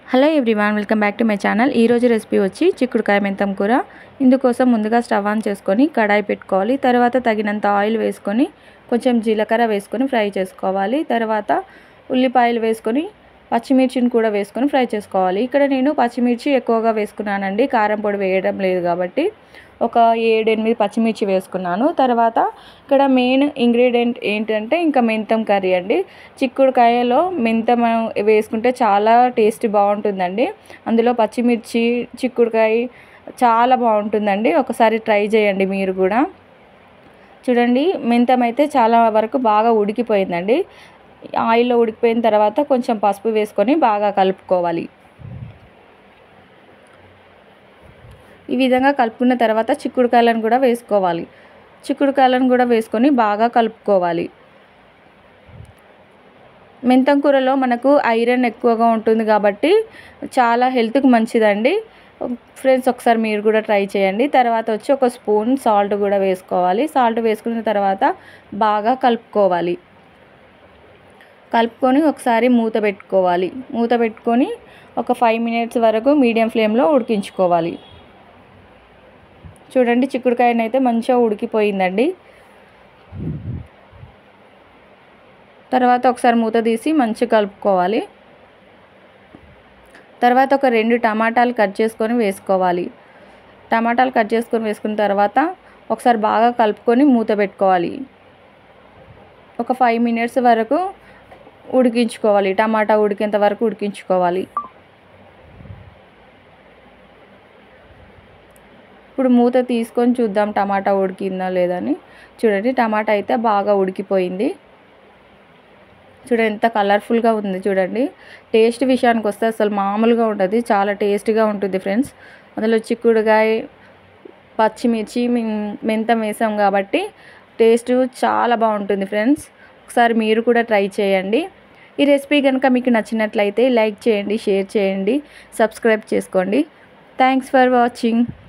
hello everyone welcome back to my channel ఈరోజు recipe వచ్చి చిక్కుడుకాయ మెంతం కూర ఇందుకోసం ముందుగా స్టవ్ ఆన్ చేసుకొని కడాయి పెట్టుకోవాలి తర్వాత తగినంత ఆయిల్ వేసుకొని కొంచెం జీలకర్ర వేసుకొని ఫ్రై చేసుకోవాలి తర్వాత ఉల్లిపాయలు వేసుకొని పచ్చిమిర్చిని కూడా వేసుకొని ఫ్రై చేసుకోవాలి ఇక్కడ నేను పచ్చిమిర్చి ఎక్కువగా వేసుకున్నానండి కారం పొడి వేయడం లేదు కాబట్టి ఒక ఏడెనిమిది పచ్చిమిర్చి వేసుకున్నాను తర్వాత ఇక్కడ మెయిన్ ఇంగ్రీడియంట్ ఏంటంటే ఇంకా మెంతం కర్రీ అండి చిక్కుడుకాయలో మెంతం వేసుకుంటే చాలా టేస్ట్ బాగుంటుందండి అందులో పచ్చిమిర్చి చిక్కుడుకాయ చాలా బాగుంటుందండి ఒకసారి ట్రై చేయండి మీరు కూడా చూడండి మెంతం అయితే చాలా వరకు బాగా ఉడికిపోయిందండి ఆయిల్లో ఉడికిపోయిన తర్వాత కొంచెం పసుపు వేసుకొని బాగా కలుపుకోవాలి ఈ విధంగా కలుపుకున్న తర్వాత చిక్కుడుకాయలను కూడా వేసుకోవాలి చిక్కుడుకాయలను కూడా వేసుకొని బాగా కలుపుకోవాలి మెంతం కూరలో మనకు ఐరన్ ఎక్కువగా ఉంటుంది కాబట్టి చాలా హెల్త్కి మంచిదండి ఫ్రెండ్స్ ఒకసారి మీరు కూడా ట్రై చేయండి తర్వాత వచ్చి ఒక స్పూన్ సాల్ట్ కూడా వేసుకోవాలి సాల్ట్ వేసుకున్న తర్వాత బాగా కలుపుకోవాలి కలుపుకొని ఒకసారి మూత పెట్టుకోవాలి మూత పెట్టుకొని ఒక ఫైవ్ మినిట్స్ వరకు మీడియం ఫ్లేమ్లో ఉడికించుకోవాలి చూడండి చిక్కుడుకాయనైతే మంచిగా ఉడికిపోయిందండి తర్వాత ఒకసారి మూత తీసి మంచిగా కలుపుకోవాలి తర్వాత ఒక రెండు టమాటాలు కట్ చేసుకొని వేసుకోవాలి టమాటాలు కట్ చేసుకొని వేసుకున్న తర్వాత ఒకసారి బాగా కలుపుకొని మూత పెట్టుకోవాలి ఒక ఫైవ్ మినిట్స్ వరకు ఉడికించుకోవాలి టమాటా ఉడికేంత వరకు ఉడికించుకోవాలి ఇప్పుడు మూత తీసుకొని చూద్దాం టమాటా ఉడికిందా లేదని చూడండి టమాటా అయితే బాగా ఉడికిపోయింది చూడండి ఎంత కలర్ఫుల్గా ఉంది చూడండి టేస్ట్ విషయానికి వస్తే అసలు మామూలుగా ఉంటుంది చాలా టేస్టీగా ఉంటుంది ఫ్రెండ్స్ అందులో చిక్కుడుకాయ పచ్చిమిర్చి మెంతం వేసాం కాబట్టి టేస్ట్ చాలా బాగుంటుంది ఫ్రెండ్స్ ఒకసారి మీరు కూడా ట్రై చేయండి ఈ రెసిపీ కనుక మీకు నచ్చినట్లయితే లైక్ చేయండి షేర్ చేయండి సబ్స్క్రైబ్ చేసుకోండి థ్యాంక్స్ ఫర్ వాచింగ్